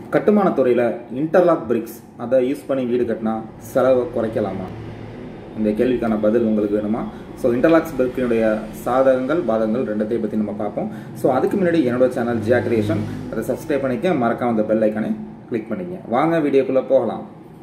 கட்டுமான துறையில் interlock BRICS அதை யூஸ் பண்ணி வீடு கட்டினா செலவை குறைக்கலாமா இந்த கேள்விக்கான பதில் உங்களுக்கு வேணுமா ஸோ இன்டர்லாக்ஸ் பிரிக்கினுடைய சாதகங்கள் பாதகங்கள் ரெண்டத்தையும் பற்றி நம்ம பார்ப்போம் ஸோ அதுக்கு முன்னாடி என்னோட சேனல் ஜியா கிரியேஷன் அதை சப்ஸ்கிரைப் பண்ணிக்க மறக்காம அந்த பெல் ஐக்கானே கிளிக் பண்ணிக்க வாங்க வீடியோக்குள்ளே போகலாம்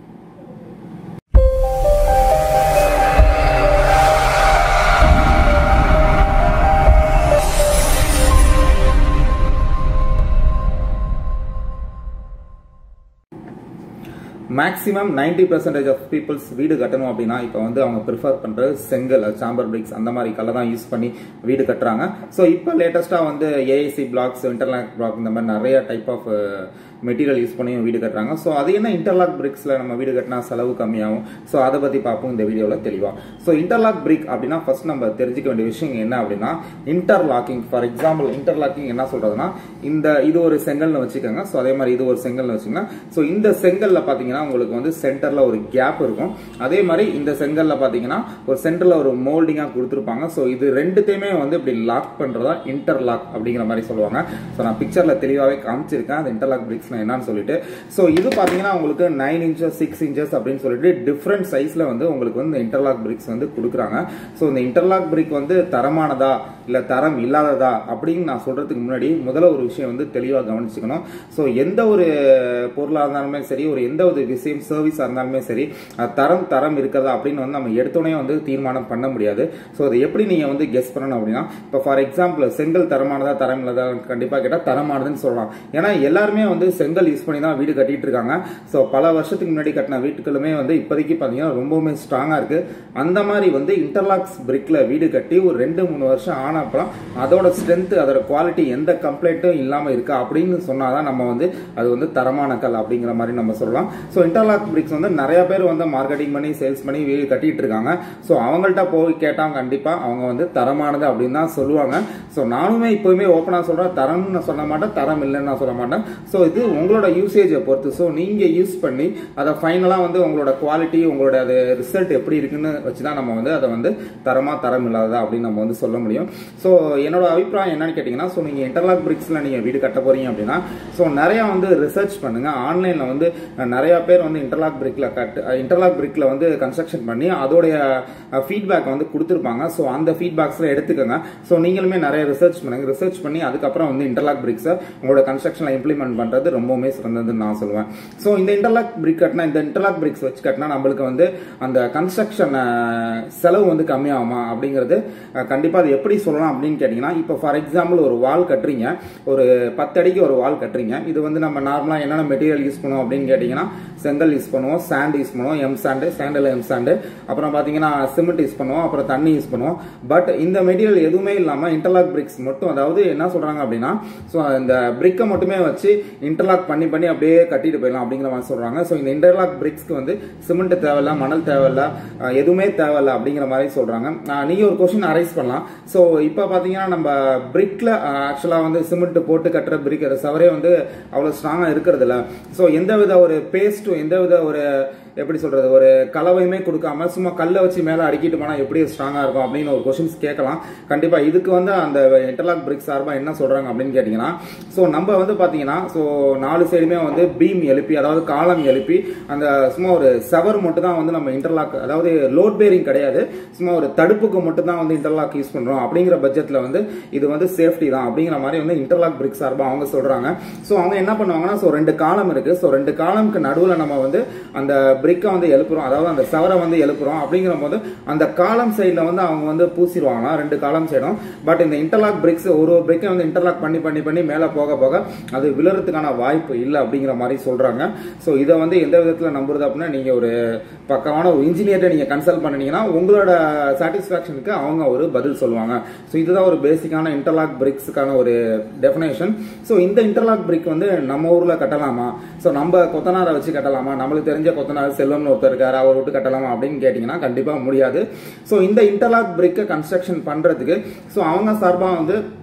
maximum ninety percentage of peoples வீடு கட்டணும் அப்படின்னா இப்போ வந்து அவங்க ப்ரிஃபர் பண்ணுறது செங்கல் சாம்பர் பிரிக்ஸ் அந்த மாதிரி கல்லை தான் யூஸ் பண்ணி வீடு கட்டுறாங்க ஸோ இப்போ லேட்டஸ்ட்டாக வந்து ஏஐசி பிளாக்ஸ் இன்டர்லாக் பிளாக் இந்த மாதிரி நிறைய டைப் ஆஃப் மெட்டீரியல் யூஸ் பண்ணி வீடு கட்டுறாங்க ஸோ அது என்ன இன்டர்லாக் பிரிக்ஸில் நம்ம வீடு கட்டினா செலவு கம்மியாகும் ஸோ அதை பற்றி பார்ப்போம் இந்த வீடியோவில் தெளிவாக ஸோ இன்டர்லாக் பிரிக் அப்படின்னா ஃபர்ஸ்ட் நம்ம தெரிஞ்சுக்க வேண்டிய விஷயம் என்ன அப்படின்னா இன்டர்லாக்கிங் ஃபார் எக்ஸாம்பிள் இன்டர்லாக்கிங் என்ன சொல்றதுன்னா இந்த இது ஒரு செங்கல்னு வச்சுக்கோங்க ஸோ அதே மாதிரி இது ஒரு செங்கல்னு வச்சுக்கோங்க ஸோ இந்த செங்கல்ல பார்த்தீங்கன்னா உங்களுக்கு வந்து சென்டர்ல ஒரு கேப் இருக்கும் அதே மாதிரி இந்த செங்கல்ல பார்த்தீங்கன்னா ஒரு சென்டர்ல ஒரு மோல்டிங்காக கொடுத்துருப்பாங்க ஸோ இது ரெண்டுத்தையுமே வந்து இப்படி லாக் பண்றதா இன்டர்லாக் அப்படிங்கிற மாதிரி சொல்லுவாங்க ஸோ நான் பிக்சர்ல தெளிவாகவே காமிச்சிருக்கேன் அது இன்டர்லாக் பிரிக்ஸ் என்னன்னு சொல்லிட்டு ஸோ இது பார்த்தீங்கன்னா உங்களுக்கு நைன் இன்ச்சஸ் சிக்ஸ் இன்ச்சஸ் அப்படின்னு சொல்லிட்டு டிஃப்ரெண்ட் சைஸ்ல வந்து உங்களுக்கு வந்து இன்டர்லாக் பிரிக்ஸ் வந்து கொடுக்குறாங்க ஸோ இந்த இன்டர்லாக் பிரிக் வந்து தரமானதா இல்லை தரம் இல்லாததா அப்படின்னு நான் சொல்றதுக்கு முன்னாடி முதல்ல ஒரு விஷயம் வந்து தெளிவாக கவனிச்சுக்கணும் ஸோ எந்த ஒரு பொருளாக இருந்தாலுமே சரி ஒரு எந்த ஒரு விஷயம் சர்வீஸாக இருந்தாலுமே சரி அது தரம் தரம் இருக்கிறதா அப்படின்னு வந்து நம்ம எடுத்தோடனே வந்து தீர்மானம் பண்ண முடியாது ஸோ அதை எப்படி நீங்கள் வந்து கெஸ் பண்ணணும் அப்படின்னா இப்போ ஃபார் எக்ஸாம்பிள் செங்கல் தரமானதா தரம் இல்லாதா கண்டிப்பாக கேட்டால் தரமானதுன்னு சொல்லலாம் ஏன்னா எல்லாருமே வந்து செங்கல் யூஸ் பண்ணி தான் வீடு கட்டிட்டு இருக்காங்க ஸோ பல வருஷத்துக்கு முன்னாடி கட்டின வீட்டுகளுமே வந்து இப்போதைக்கு பார்த்தீங்கன்னா ரொம்பவுமே ஸ்ட்ராங்காக இருக்கு அந்த மாதிரி வந்து இன்டர்லாக்ஸ் பிரிக்ல வீடு கட்டி ஒரு ரெண்டு மூணு வருஷம் ஆன அப்புறம் அதோட ஸ்ட்ரென்த் அதோட குவாலிட்டி எந்த கம்ப்ளைண்ட்டும் இல்லாமல் இருக்கா அப்படின்னு சொன்னாதான் நம்ம வந்து அது வந்து தரமான கல் அப்படிங்கிற மாதிரி நம்ம சொல்லலாம் ஸோ இன்டர்லாக் பிரிக்ஸ் வந்து நிறைய பேர் வந்து மார்க்கெட்டிங் பண்ணி சேல்ஸ் பண்ணி வீடு கட்டிட்டு இருக்காங்க ஸோ அவங்கள்ட்ட போய் கேட்டால் கண்டிப்பாக அவங்க வந்து தரமானது அப்படின்னு தான் சொல்லுவாங்க ஸோ நானுமே இப்போவுமே ஓப்பனாக சொல்கிறேன் தரம்னு நான் சொல்ல மாட்டேன் தரம் இல்லைன்னு நான் சொல்ல மாட்டேன் ஸோ இது உங்களோட யூசேஜை பொறுத்து ஸோ நீங்கள் யூஸ் பண்ணி அதை ஃபைனலாக வந்து உங்களோட குவாலிட்டி உங்களோட அது ரிசல்ட் எப்படி இருக்குன்னு வச்சு தான் நம்ம வந்து அதை வந்து தரமாக தரம் இல்லாததா அப்படின்னு நம்ம வந்து சொல்ல முடியும் ஸோ என்னோட அபிப்பிராயம் என்னன்னு கேட்டிங்கன்னா ஸோ நீங்கள் இன்டர்லாக் பிரிக்ஸில் நீங்கள் வீடு கட்ட போறீங்க அப்படின்னா ஸோ நிறையா வந்து ரிசர்ச் பண்ணுங்க ஆன்லைனில் வந்து நிறையா பேர் வந்து இன்டர்லாக் பிரிக்கில் கட்டு இன்டர்லாக் பிரிக்கில் வந்து கன்ஸ்ட்ரக்ஷன் பண்ணி அதோடைய ஃபீட்பேக் வந்து கொடுத்துருப்பாங்க ஸோ அந்த ஃபீட்பேக்ஸில் எடுத்துக்கோங்க ஸோ நீங்களுமே நிறைய ரிசர்ச் பண்ணுங்க ரிசர்ச் பண்ணி அதுக்கப்புறம் வந்து இன்டர்லாக் பிரிக்ஸை உங்களோட கன்ஸ்ட்ரக்ஷனில் இம்ப்ளிமெண்ட் பண்ணுறது ரொம்பவுமே சிறந்ததுன்னு நான் சொல்லுவேன் ஸோ இந்த இன்டர்லாக் பிரிக் கட்டினா இந்த இன்டர்லாக் பிரிக்ஸ் வச்சு கட்டினா நம்மளுக்கு வந்து அந்த கன்ஸ்ட்ரக்ஷன் செலவு வந்து கம்மியாகுமா அப்படிங்கிறது கண்டிப்பாக அது எப்படி சொல்லலாம் அப்படின்னு கேட்டிங்கன்னா இப்போ ஃபார் எக்ஸாம்பிள் ஒரு வால் கட்டுறீங்க ஒரு பத்து அடிக்கு ஒரு வால் கட்டுறீங்க இது வந்து நம்ம நார்மலாக என்னென்ன மெட்டீரியல் யூஸ் பண்ணுவோம் அப்படின்னு கேட்டிங்கன்னா செங்கல் யூஸ் பண்ணுவோம் சாண்ட் யூஸ் பண்ணுவோம் எம் சாண்டு சாண்டில் எம் சாண்டு அப்புறம் பார்த்தீங்கன்னா சிமெண்ட் யூஸ் பண்ணுவோம் அப்புறம் தண்ணி யூஸ் பண்ணுவோம் பட் இந்த மெட்டீரியல் எதுவுமே இல்லாமல் இன்டர்லாக் பிரிக்ஸ் மட்டும் அதாவது என்ன சொல்கிறாங்க அப்படின்னா ஸோ இந்த பிரிக்கை மட்டுமே வச்சு இன்டர்லாக் பண்ணி பண்ணி அப்படியே கட்டிட்டு போயிடலாம் அப்படிங்கிற மாதிரி சொல்கிறாங்க ஸோ இந்த இன்டர்லாக் பிரிக்ஸ்க்கு வந்து சிமெண்ட் தேவையில்ல மணல் தேவையில்ல எதுவுமே தேவையில்ல அப்படிங்கிற மாதிரி சொல்கிறாங்க நீங்கள் ஒரு கொஸ்டின் அரைஸ் பண்ணலாம் ஸோ இப்போ பார்த்தீங்கன்னா நம்ம பிரிக்கில் ஆக்சுவலாக வந்து சிமெண்ட் போட்டு கட்டுற பிரிக் சவரே வந்து அவ்வளோ ஸ்ட்ராங்காக இருக்கிறது இல்லை ஸோ எந்த வித ஒரு பேஸ்ட்டும் எந்த வித ஒரு எப்படி சொல்றது ஒரு கலவையுமே கொடுக்காம சும்மா கல்லை வச்சு மேலே அடிக்கிட்டு போனால் எப்படி ஸ்ட்ராங்காக இருக்கும் அப்படின்னு ஒரு கொஸ்டின்ஸ் கேட்கலாம் கண்டிப்பாக இதுக்கு வந்து அந்த இன்டர்லாக் பிரிக் சார்பாக என்ன சொல்கிறாங்க அப்படின்னு கேட்டிங்கன்னா ஸோ நம்ம வந்து பார்த்தீங்கன்னா ஸோ நாலு சைடுமே வந்து பீம் எழுப்பி அதாவது காலம் எழுப்பி அந்த சும்மா ஒரு செவர் மட்டும் தான் வந்து நம்ம இன்டர்லாக் அதாவது லோட் பேரிங் கிடையாது சும்மா ஒரு தடுப்புக்கு மட்டும் தான் வந்து இன்டர்லாக் யூஸ் பண்ணுறோம் அப்படிங்கிற பட்ஜெட்டில் வந்து இது வந்து சேஃப்டி தான் அப்படிங்கிற மாதிரி வந்து இன்டர்லாக் பிரிக் சார்பாக அவங்க சொல்கிறாங்க ஸோ அவங்க என்ன பண்ணுவாங்கன்னா ஸோ ரெண்டு காலம் இருக்குது ஸோ ரெண்டு காலம்க்கு நடுவில் நம்ம வந்து அந்த பிரிக்கை வந்து எழுப்புறோம் அதாவது அந்த சவரை வந்து எழுப்புறோம் அப்படிங்கிற போது அந்த காலம் சைடில் வந்து அவங்க வந்து பூசிடுவாங்கன்னா ரெண்டு காலம் சைடும் பட் இந்த இன்டர்லாக் பிரிக்ஸ் ஒரு ஒரு பிரிக்கை வந்து இன்டர்லாக் பண்ணி பண்ணி பண்ணி மேலே போக போக அது விழுறதுக்கான வாய்ப்பு இல்லை அப்படிங்கிற மாதிரி சொல்கிறாங்க ஸோ இதை வந்து எந்த விதத்தில் நம்புறது அப்படின்னா நீங்கள் ஒரு பக்கமான ஒரு இன்ஜினியர்கிட்ட நீங்கள் கன்சல்ட் பண்ணினீங்கன்னா உங்களோட சாட்டிஸ்ஃபேக்ஷனுக்கு அவங்க ஒரு பதில் சொல்லுவாங்க ஸோ இதுதான் ஒரு பேசிக்கான இன்டர்லாக் பிரிக்ஸுக்கான ஒரு டெஃபினேஷன் ஸோ இந்த இன்டர்லாக் பிரிக் வந்து நம்ம ஊரில் கட்டலாமா ஸோ நம்ம கொத்தனாரை வச்சு கட்டலாமா நம்மளுக்கு தெரிஞ்ச கொத்தனார் செல்வம்னு ஒருத்தர் இருக்காரு அவர் விட்டு கட்டலாமா அப்படின்னு கேட்டிங்கன்னா கண்டிப்பாக முடியாது ஸோ இந்த இன்டர்லாக் பிரிக்கை கன்ஸ்ட்ரக்ஷன் பண்ணுறதுக்கு ஸோ அவங்க சார்பாக வந்து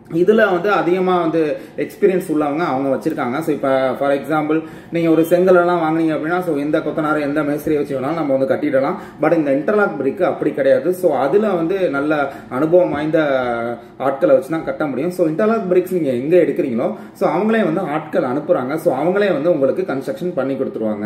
இதில் வந்து அதிகமாக வந்து எக்ஸ்பீரியன்ஸ் உள்ளவங்க அவங்க வச்சுருக்காங்க ஸோ இப்போ ஃபார் எக்ஸாம்பிள் நீங்கள் ஒரு செங்கலெல்லாம் வாங்குனீங்க அப்படின்னா ஸோ எந்த கொத்தனார் எந்த மேஸ்திரியை வச்சு வேணாலும் நம்ம வந்து கட்டிடலாம் பட் இந்த இன்டர்லாக் பிரிக்கு அப்படி கிடையாது ஸோ அதில் வந்து நல்ல அனுபவம் வாய்ந்த ஆட்களை வச்சு தான் கட்ட முடியும் ஸோ இன்டர்லாக் பிரிக்ஸ் நீங்கள் எங்கே எடுக்கிறீங்களோ ஸோ அவங்களே வந்து ஆட்கள் அனுப்புகிறாங்க ஸோ அவங்களே வந்து உங்களுக்கு கன்ஸ்ட்ரக்ஷன் பண்ணி கொடுத்துருவாங்க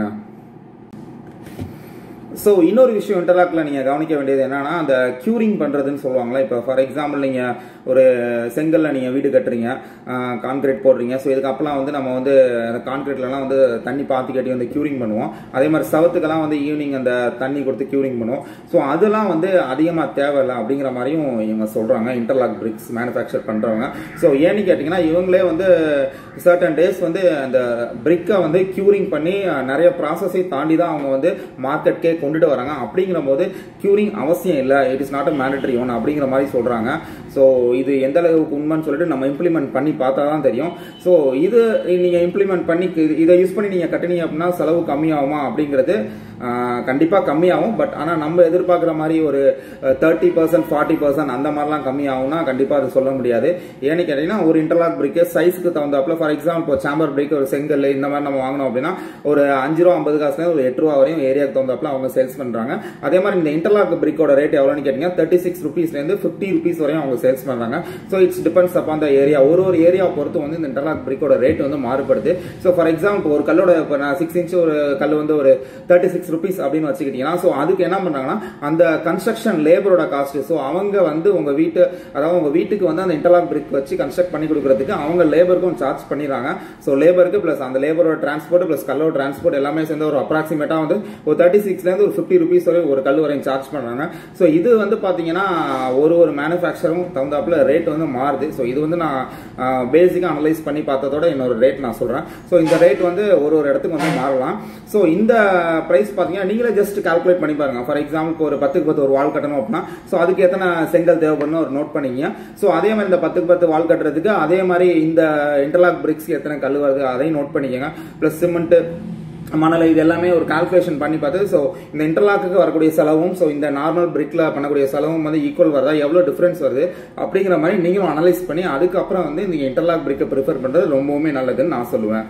ஸோ இன்னொரு விஷயம் இன்டர்லாக்ல நீங்கள் கவனிக்க வேண்டியது என்னன்னா அந்த க்யூரிங் பண்ணுறதுன்னு சொல்லுவாங்களா இப்போ ஃபார் எக்ஸாம்பிள் நீங்கள் ஒரு செங்கல்ல நீங்கள் வீடு கட்டுறீங்க கான்கிரீட் போடுறீங்க ஸோ இதுக்கு அப்பெல்லாம் வந்து நம்ம வந்து அந்த கான்கிரீட்லலாம் வந்து தண்ணி பாத்தி கட்டி வந்து க்யூரிங் பண்ணுவோம் அதே மாதிரி சவத்துக்கெல்லாம் வந்து ஈவினிங் அந்த தண்ணி கொடுத்து க்யூரிங் பண்ணுவோம் ஸோ அதெல்லாம் வந்து அதிகமாக தேவையில்லை அப்படிங்கிற மாதிரியும் இவங்க சொல்கிறாங்க இன்டர்லாக் பிரிக்ஸ் மேனுஃபேக்சர் பண்ணுறவங்க ஸோ ஏன்னு கேட்டிங்கன்னா இவங்களே வந்து சர்டன் டேஸ் வந்து அந்த பிரிக்கை வந்து க்யூரிங் பண்ணி நிறைய ப்ராசஸை தாண்டி தான் அவங்க வந்து மார்க்கெட்கே கொண்டுட்டு வராங்க அப்படிங்கிற போது க்யூரிங் அவசியம் இல்லை it is not a mandatory one அப்படிங்கிற மாதிரி சொல்கிறாங்க ஸோ இது எந்த அளவுக்கு உண்மைன்னு சொல்லிட்டு நம்ம இம்ப்ளிமெண்ட் பண்ணி பார்த்தா தான் தெரியும் ஸோ இது நீங்கள் இம்ப்ளிமெண்ட் பண்ணி இதை யூஸ் பண்ணி நீங்கள் கட்டினீங்க அப்படின்னா செலவு கம்மியாகுமா அப்படிங்கிறது கண்டிப்பாக கம்மியாகும் பட் ஆனால் நம்ம எதிர்பார்க்குற மாதிரி ஒரு தேர்ட்டி பர்சன்ட் ஃபார்ட்டி பர்சன்ட் அந்த மாதிரிலாம் கம்மியாகும்னா கண்டிப்பாக அது சொல்ல முடியாது ஏன்னு கேட்டிங்கன்னா ஒரு இன்டர்லாக் பிரிக்கு சைஸ்க்கு தகுந்தாப்புல ஃபார் எக்ஸாம்பிள் இப்போ சாம்பர் பிரிக் ஒரு செங்கல் இந்த மாதிரி நம்ம வாங்கினோம் அப்படின்னா ஒரு அஞ்சு ரூபா ஐம்பது காசுலேருந்து ஒரு எட்டு ரூபா வரையும் ஏரியாவுக்கு தகுந்தாப்புல அவங்க சேல்ஸ் பண்ணுறாங்க அதே மாதிரி இந்த இன்டர்லாக் பிரிக்கோட ரேட் எவ்வளோன்னு கேட்டிங்கன்னா தேர்ட்டி சிக்ஸ் ருபீஸ்லேருந்து ஃபிஃப்டி ருபீஸ் வரையும் அவங்க சேல்ஸ் பண்ணுறாங்க so it's depends upon the area ஒரு ஒரு ஏரியா பொறுத்து வந்து இந்த இன்டர்லாக் பிரிக்கோட ரேட் வந்து மாறுபடுது ஸோ ஃபார் எக்ஸாம்பிள் ஒரு கல்லோட இப்போ நான் சிக்ஸ் இன்ச் ஒரு கல் வந்து ஒரு தேர்ட்டி சிக்ஸ் ருபீஸ் அப்படின்னு வச்சுக்கிட்டீங்கன்னா ஸோ அதுக்கு என்ன பண்ணுறாங்கன்னா அந்த கன்ஸ்ட்ரக்ஷன் லேபரோட காஸ்ட் ஸோ அவங்க வந்து உங்கள் வீட்டு அதாவது உங்கள் வீட்டுக்கு வந்து அந்த இன்டர்லாக் பிரிக் வச்சு கன்ஸ்ட்ரக்ட் பண்ணி கொடுக்குறதுக்கு அவங்க லேபருக்கும் சார்ஜ் பண்ணிடுறாங்க ஸோ லேபருக்கு ப்ளஸ் அந்த லேபரோட டிரான்ஸ்போர்ட் ப்ளஸ் கல்லோட டிரான்ஸ்போர்ட் எல்லாமே சேர்ந்து ஒரு அப்ராக்சிமேட்டாக வந்து ஒரு தேர்ட்டி சிக்ஸ்லேருந்து ஒரு ஃபிஃப்டி ருபீஸ் வரை ஒரு கல் வரையும் சார்ஜ் பண்ணுறாங்க ஸோ இது வந்து பார்த்தீங்கன்னா ஒரு ஒரு மேனுஃபேக்சரும் தகுந்தாப்புல ரேட் வந்து மாறுது ஸோ இது வந்து நான் பேசிக்காக அனலைஸ் பண்ணி பார்த்ததோட இன்னொரு ரேட் நான் சொல்கிறேன் ஸோ இந்த ரேட் வந்து ஒரு ஒரு இடத்துக்கு வந்து மாறலாம் ஸோ இந்த ப்ரைஸ் பார்த்தீங்கன்னா நீங்களே ஜஸ்ட் கால்குலேட் பண்ணி பாருங்க ஃபார் எக்ஸாம்பிள் ஒரு பத்துக்கு பத்து ஒரு வால் கட்டணும் அப்படின்னா ஸோ அதுக்கு எத்தனை செங்கல் தேவைப்படணும் ஒரு நோட் பண்ணிங்க ஸோ அதே மாதிரி இந்த பத்துக்கு பத்து வால் கட்டுறதுக்கு அதே மாதிரி இந்த இன்டர்லாக் பிரிக்ஸ்க்கு எத்தனை கல் வருது அதையும் நோட் பண்ணிக்கோங்க ப்ளஸ் சிமெண்ட் மணல் இது எல்லாமே ஒரு கால்குலேஷன் பண்ணி பார்த்து ஸோ இந்த இன்டர்லாக்கு வரக்கூடிய செலவும் ஸோ இந்த நார்மல் பிரிக்ல பண்ணக்கூடிய செலவும் வந்து ஈக்குவல் வருதா எவ்வளோ டிஃபரன்ஸ் வருது அப்படிங்கிற மாதிரி நீங்களும் அனலைஸ் பண்ணி அதுக்கப்புறம் வந்து இந்த இன்டர்லாக் பிரிக்கை ப்ரிஃபர் பண்ணுறது ரொம்பவுமே நல்லதுன்னு நான் சொல்லுவேன்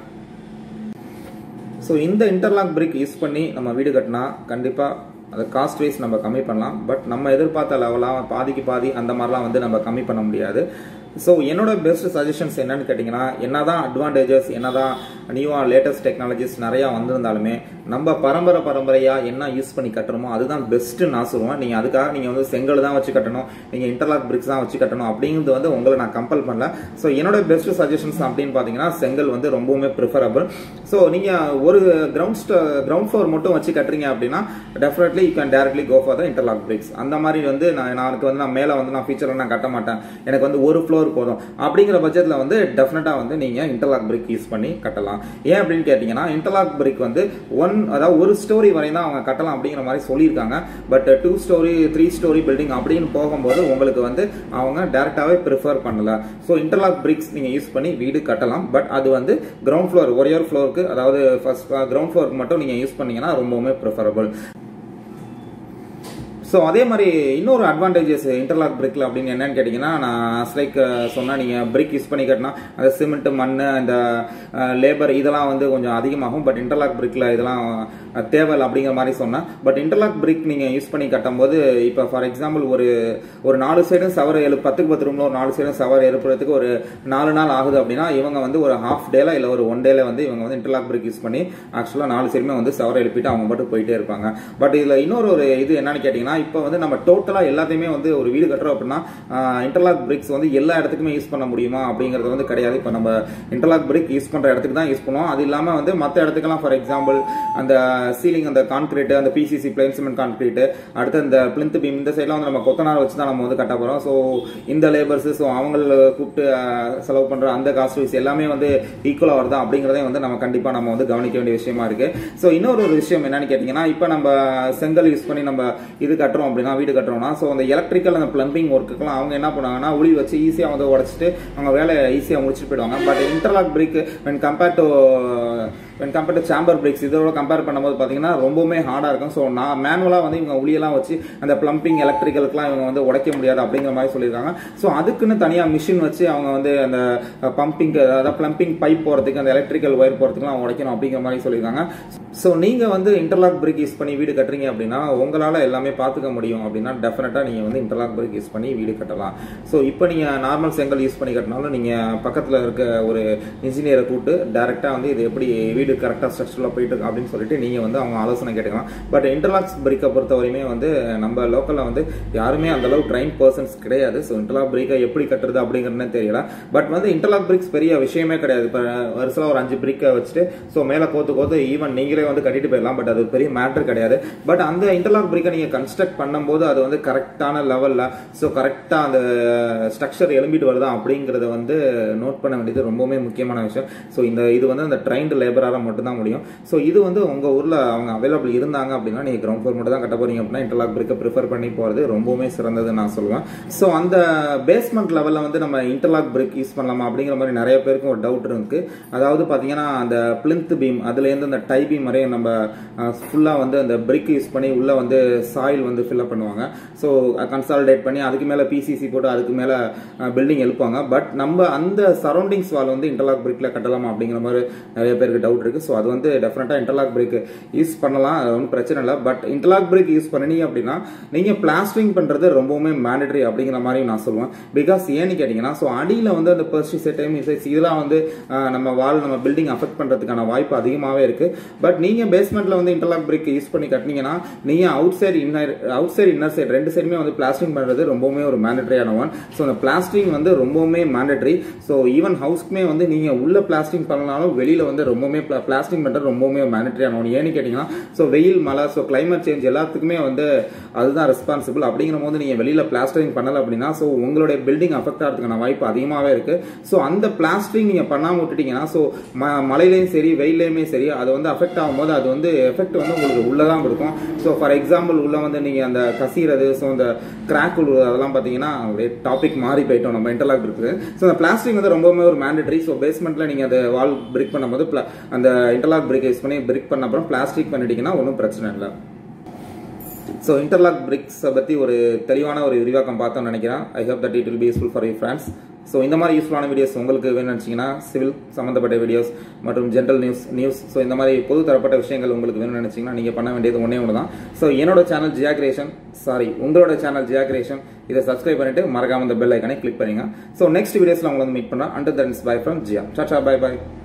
ஸோ இந்த இன்டர்லாக் பிரிக் யூஸ் பண்ணி நம்ம வீடு கட்டினா கண்டிப்பாக அது காஸ்ட் வைஸ் நம்ம கம்மி பண்ணலாம் பட் நம்ம எதிர்பார்த்த லெவலாக பாதிக்கு பாதி அந்த மாதிரிலாம் வந்து நம்ம கம்மி பண்ண முடியாது ஸோ என்னோட பெஸ்ட் சஜஷன்ஸ் என்னன்னு கேட்டிங்கன்னா என்னதான் அட்வான்டேஜஸ் என்னதான் நியூவாக லேட்டஸ்ட் டெக்னாலஜிஸ் நிறையா வந்திருந்தாலுமே நம்ம பரம்பரை பரம்பரையாக என்ன யூஸ் பண்ணி கட்டுறோமோ அதுதான் பெஸ்ட்டு நான் சொல்லுவேன் நீங்கள் அதுக்காக நீங்கள் வந்து செங்கல் தான் வச்சு கட்டணும் நீங்கள் இன்டர்லாக் பிரிக்ஸ் தான் வச்சு கட்டணும் அப்படிங்கிறது வந்து உங்களை நான் கம்பல் பண்ணல ஸோ என்னோட பெஸ்ட் சஜஷன்ஸ் அப்படின்னு பார்த்தீங்கன்னா செங்கல் வந்து ரொம்பவுமே ப்ரிஃபரபிள் ஸோ நீங்கள் ஒரு கிரவுண்ட் கிரவுண்ட் ஃப்ளோர் மட்டும் வச்சு கட்டுறீங்க அப்படின்னா definitely you can directly go for the interlock bricks அந்த மாதிரி வந்து நான் எனக்கு வந்து நான் மேலே வந்து நான் ஃபீச்சரில் நான் கட்ட மாட்டேன் எனக்கு வந்து ஒரு ஃப்ளோர் போதும் அப்படிங்கிற பட்சத்தில் வந்து டெஃபினட்டாக வந்து நீங்கள் இன்டர்லாக் பிரிக் யூஸ் பண்ணி கட்டலாம் ஏன் அப்படின்னு கேட்டிங்கன்னா இன்டர்லாக் பிரிக் வந்து ஒன் அதாவது ஒரு ஸ்டோரி வரையும் தான் அவங்க கட்டலாம் அப்படிங்கிற மாதிரி சொல்லியிருக்காங்க but two storey three storey building அப்படின்னு போகும்போது உங்களுக்கு வந்து அவங்க டேரெக்டாகவே ப்ரிஃபர் பண்ணல ஸோ இன்டர்லாக் பிரிக்ஸ் நீங்கள் யூஸ் பண்ணி வீடு கட்டலாம் பட் அது வந்து கிரவுண்ட் ஃப்ளோர் ஒரே ஒரு ஃப்ளோருக்கு அதாவது ஃபர்ஸ்ட் கிரவுண்ட் ஃப்ளோருக்கு மட்டும் நீங்கள் யூஸ் பண்ணீங்கன்னா ரொம்பவுமே ப்ரிஃபரபிள் ஸோ அதே மாதிரி இன்னொரு அட்வான்டேஜஸ் இன்டர்லாக் பிரிக்ல அப்படின்னு என்னன்னு கேட்டிங்கன்னா நான் லைக் சொன்னால் நீங்கள் பிரிக் யூஸ் பண்ணி கட்டினா அந்த சிமெண்ட் மண் அந்த லேபர் இதெல்லாம் வந்து கொஞ்சம் அதிகமாகும் பட் இன்டர்லாக் பிரிக்ல இதெல்லாம் தேவையில்லை அப்படிங்கிற மாதிரி சொன்னேன் பட் இன்டர்லாக் பிரிக் நீங்கள் யூஸ் பண்ணி கட்டும்போது இப்போ ஃபார் எக்ஸாம்பிள் ஒரு ஒரு நாலு சைடும் சவர் எழு பத்துக்கு பத்து ரூமில் ஒரு நாலு சைடும் சவர் எழுப்புறதுக்கு ஒரு நாலு நாள் ஆகுது அப்படின்னா இவங்க வந்து ஒரு ஹாஃப் டேல இல்லை ஒரு ஒன் டேல வந்து இவங்க வந்து இன்டர்லாக் பிரிக் யூஸ் பண்ணி ஆக்சுவலாக நாலு சைடுமே வந்து சவர் எழுப்பிட்டு அவங்க மட்டும் போயிட்டே இருப்பாங்க பட் இதில் இன்னொரு ஒரு இது என்னன்னு கேட்டிங்கன்னா இப்போ வந்து நம்ம டோட்டலாக எல்லாத்தையுமே வந்து ஒரு வீடு கட்டுறோம் அப்படின்னா இன்டர்லாக் பிரிக்ஸ் வந்து எல்லா இடத்துக்குமே யூஸ் பண்ண முடியுமா அப்படிங்கிறது வந்து கிடையாது இப்போ நம்ம இன்டர்லாக் பிரிக் யூஸ் பண்ணுற இடத்துக்கு தான் யூஸ் பண்ணுவோம் அது இல்லாமல் வந்து மற்ற இடத்துக்கெல்லாம் ஃபார் எக்ஸாம்பிள் அந்த சீலிங் அந்த கான்கிரீட் அந்த பிசிசி பிளைன் சிமெண்ட் கான்கிரீட் அடுத்து இந்த பிளிந்த் பீம் இந்த சைட்லாம் வந்து நம்ம கொத்தனார் வச்சு தான் நம்ம வந்து கட்ட போகிறோம் ஸோ இந்த லேபர்ஸ் ஸோ அவங்கள கூப்பிட்டு செலவு பண்ணுற அந்த காஸ்ட் வைஸ் எல்லாமே வந்து ஈக்குவலாக வருதா அப்படிங்கிறதையும் வந்து நம்ம கண்டிப்பாக நம்ம வந்து கவனிக்க வேண்டிய விஷயமா இருக்கு ஸோ இன்னொரு ஒரு விஷயம் என்னன்னு கேட்டிங்கன்னா இப்போ நம்ம செங்கல் யூஸ் பண்ணி நம்ம இது கட்டுறோம் அப்படின்னா வீடு கட்டுறோம்னா ஸோ அந்த எலக்ட்ரிக்கல் அந்த பிளம்பிங் ஒர்க்குக்கெல்லாம் அவங்க என்ன பண்ணுவாங்கன்னா உளி வச்சு ஈஸியாக வந்து உடச்சிட்டு அவங்க வேலையை ஈஸியாக முடிச்சுட்டு போயிடுவாங்க but interlock brick when compared to when compare to chamber bricks இதோட கம்பேர் பண்ணும்போது பார்த்தீங்கன்னா ரொம்பவுமே ஹார்டாக இருக்கும் ஸோ நான் மேனுவலாக வந்து இவங்க உளியெல்லாம் வச்சு அந்த பிளம்பிங் எலக்ட்ரிக்கலுக்குலாம் இவங்க வந்து உடைக்க முடியாது அப்படிங்கிற மாதிரி சொல்லியிருக்காங்க ஸோ அதுக்குன்னு தனியாக மிஷின் வச்சு அவங்க வந்து அந்த பம்பிங் அதாவது பிளம்பிங் பைப் போகிறதுக்கு அந்த எலக்ட்ரிக்கல் ஒயர் போகிறதுக்குலாம் அவங்க உடைக்கணும் அப்படிங்கிற மாதிரி சொல்லியிருக்காங்க ஸோ நீங்கள் வந்து இன்டர்லாக் பிரிக் யூஸ் பண்ணி வீடு கட்டுறீங்க அப்படின்னா உங்களால் எல்லாமே பார்த்துக்க முடியும் அப்படின்னா டெஃபினட்டாக நீங்கள் வந்து இன்டர்லாக் பிரிக் யூஸ் பண்ணி வீடு கட்டலாம் ஸோ இப்போ நீங்கள் நார்மல் செங்கல் யூஸ் பண்ணி கட்டினாலும் நீங்கள் பக்கத்தில் இருக்க ஒரு இன்ஜினியரை கூப்பிட்டு டேரெக்டாக வந்து இது எப்படி வீடு கரெக்டாக ஸ்ட்ரக்சரில் போயிட்டு இருக்கு அப்படின்னு சொல்லிட்டு நீங்கள் வந்து அவங்க ஆலோசனை கேட்டுக்கலாம் பட் இன்டர்லாக்ஸ் பிரிக்கை பொறுத்த வரையுமே வந்து நம்ம லோக்கலில் வந்து யாருமே அந்த அளவு ட்ரைன் பர்சன்ஸ் கிடையாது ஸோ இன்டர்லாக் பிரிக்கை எப்படி கட்டுறது அப்படிங்கிறதுனே தெரியல பட் வந்து இன்டர்லாக் பிரிக்ஸ் பெரிய விஷயமே கிடையாது இப்போ வருஷம் ஒரு அஞ்சு பிரிக்கை வச்சுட்டு ஸோ மேலே கோத்து கோத்து ஈவன் நீங்களே வந்து கட்டிட்டு போயிடலாம் பட் அது ஒரு பெரிய மேட்டர் கிடையாது பட் அந்த இன்டர்லாக் பிரிக்கை நீங்கள் கன்ஸ்ட்ரக்ட் பண்ணும்போது அது வந்து கரெக்டான லெவலில் ஸோ கரெக்டாக அந்த ஸ்ட்ரக்சர் எழும்பிட்டு வருதா அப்படிங்கிறத வந்து நோட் பண்ண வேண்டியது ரொம்பவுமே முக்கியமான விஷயம் ஸோ இந்த இது வந்து அந்த ட்ரைன்டு லேபரால் மட்டும்தான் முடியும் ஸோ இது வந்து உங்கள் ஊரில் அவங்க அவைலபிள் இருந்தாங்க அப்படின்னா நீங்கள் கிரவுண்ட் ஃப்ளோர் மட்டும் தான் கட்ட போறீங்க அப்படின்னா இன்டர்லாக் பிரிக்கை ப்ரிஃபர் பண்ணி போகிறது ரொம்பவுமே சிறந்தது நான் சொல்லுவேன் ஸோ அந்த பேஸ்மெண்ட் லெவலில் வந்து நம்ம இன்டர்லாக் பிரிக் யூஸ் பண்ணலாமா அப்படிங்கிற மாதிரி நிறைய பேருக்கு ஒரு டவுட் இருக்கு அதாவது பார்த்தீங்கன்னா அந்த பிளிந்த் பீம் அதுலேருந்து அந்த டை பீம் வரையும் நம்ம ஃபுல்லாக வந்து அந்த பிரிக் யூஸ் பண்ணி உள்ளே வந்து சாயில் வந்து ஃபில்அப் பண்ணுவாங்க ஸோ கன்சாலிடேட் பண்ணி அதுக்கு மேலே பிசிசி போட்டு அதுக்கு மேலே பில்டிங் எழுப்புவாங்க பட் நம்ம அந்த சரௌண்டிங்ஸ் வால் வந்து இன்டர்லாக் பிரிக்ல கட்டலாமா அப்படிங்கிற மாதிரி நிறைய பேருக்கு டவுட் இருக்கு ஸோ அது வந்து டெஃபினட்டாக இன்டர்லாக் பிரிக் யூஸ் பண்ணலாம் அது ஒன்றும் பிரச்சனை இல்லை பட் இன்டர்லாக் பிரிக் யூஸ் பண்ணினீங்க அப்படின்னா நீங்கள் பிளாஸ்டரிங் பண்ணுறது ரொம்பவுமே மேண்டட்ரி அப்படிங்கிற மாதிரி நான் சொல்லுவேன் பிகாஸ் ஏன்னு கேட்டிங்கன்னா ஸோ அடியில் வந்து அந்த பெர்ஸ்டிசைட் டைமிசைட்ஸ் இதெல்லாம் வந்து நம்ம வால் நம்ம பில்டிங் அஃபெக்ட் பண்ணுறதுக்கான வாய்ப்பு அதிகமாகவே இருக்கு பட் நீங்கள் பேஸ்மெண்ட்டில் வந்து இன்டர்லாக் பிரிக் யூஸ் பண்ணி கட்டினீங்கன்னா நீங்கள் outside inner outside inner side ரெண்டு சைடுமே வந்து பிளாஸ்டிங் பண்ணுறது ரொம்பவுமே ஒரு மேண்டட்ரியான ஒன் ஸோ அந்த பிளாஸ்டிங் வந்து ரொம்பவுமே மேண்டட்ரி ஸோ ஈவன் ஹவுஸ்க்குமே வந்து நீங்கள் உள்ள பிளாஸ்டிங் பண்ணனாலும் வெளியில் வந்து ரொம்பவுமே பிளாஸ்டிங் பண்ணுறது ரொம்பவுமே மேண்டட்ரியான ஒன் ஏன்னு கேட்டிங்கன்னா ஸோ வெயில் மழை ஸோ கிளைமேட் சேஞ்ச் எல்லாத்துக்குமே வந்து அதுதான் ரெஸ்பான்சிபிள் அப்படிங்கிற போது நீங்கள் வெளியில் பிளாஸ்டரிங் பண்ணல அப்படின்னா ஸோ உங்களுடைய பில்டிங் அஃபெக்ட் ஆகிறதுக்கான வாய்ப்பு அதிகமாகவே இருக்கு ஸோ அந்த பிளாஸ்டரிங் நீங்கள் பண்ணாமல் விட்டுட்டீங்கன்னா ஸோ மழையிலையும் சரி வெயிலையுமே சரி அது வந்து அஃபெக்ட் ஆகும்போது அது வந்து எஃபெக்ட் வந்து உங்களுக்கு உள்ளே தான் கொடுக்கும் ஸோ ஃபார் எக்ஸாம்பிள் உள்ள வந்து நீங்கள் அந்த கசீறது ஸோ அந்த கிராக் உழுவுறது அதெல்லாம் பார்த்தீங்கன்னா அப்படியே டாபிக் மாறி போயிட்டோம் நம்ம இன்டர்லாக் இருக்குது ஸோ அந்த பிளாஸ்டிக் வந்து ரொம்பவுமே ஒரு மேண்டட்ரி ஸோ பேஸ்மெண்ட்டில் நீங்கள் அதை வால் பிரிக் பண்ணும்போது அந்த இன்டர்லாக் பிரிக் யூஸ் பண்ணி பிரிக் பண்ண அப்புறம் பிளாஸ்டிக் பண்ணிட்டீங்கன்னா ஒன்றும் பிரச்சனை இல்லை ஸோ இன்டர்லாக் பிரிக்ஸை பற்றி ஒரு தெளிவான ஒரு விரிவாக்கம் பார்த்தோம்னு நினைக்கிறேன் I hope that it will be useful for you friends so இந்த மாதிரி யூஸ்ஃபுல்லான வீடியோஸ் உங்களுக்கு வேணும்னு நினச்சிங்கன்னா சிவில் சம்மந்தப்பட்ட வீடியோஸ் மற்றும் ஜென்ரல் நியூஸ் நியூஸ் ஸோ இந்த மாதிரி பொது தரப்பட்ட விஷயங்கள் உங்களுக்கு வேணும்னு நினச்சிங்கன்னா நீங்கள் பண்ண வேண்டியது ஒன்றே ஒன்று தான் ஸோ என்னோட சேனல் ஜியா கிரியேஷன் சாரி உங்களோட சேனல் ஜியா கிரியேஷன் இதை சப்ஸ்கிரைப் பண்ணிட்டு மறக்காம இந்த பெல் ஐக்கனை கிளிக் பண்ணுங்க ஸோ நெக்ஸ்ட் வீடியோஸில் உங்களை வந்து மீட் பண்ணுறேன் until then bye from Jiya Chacha bye by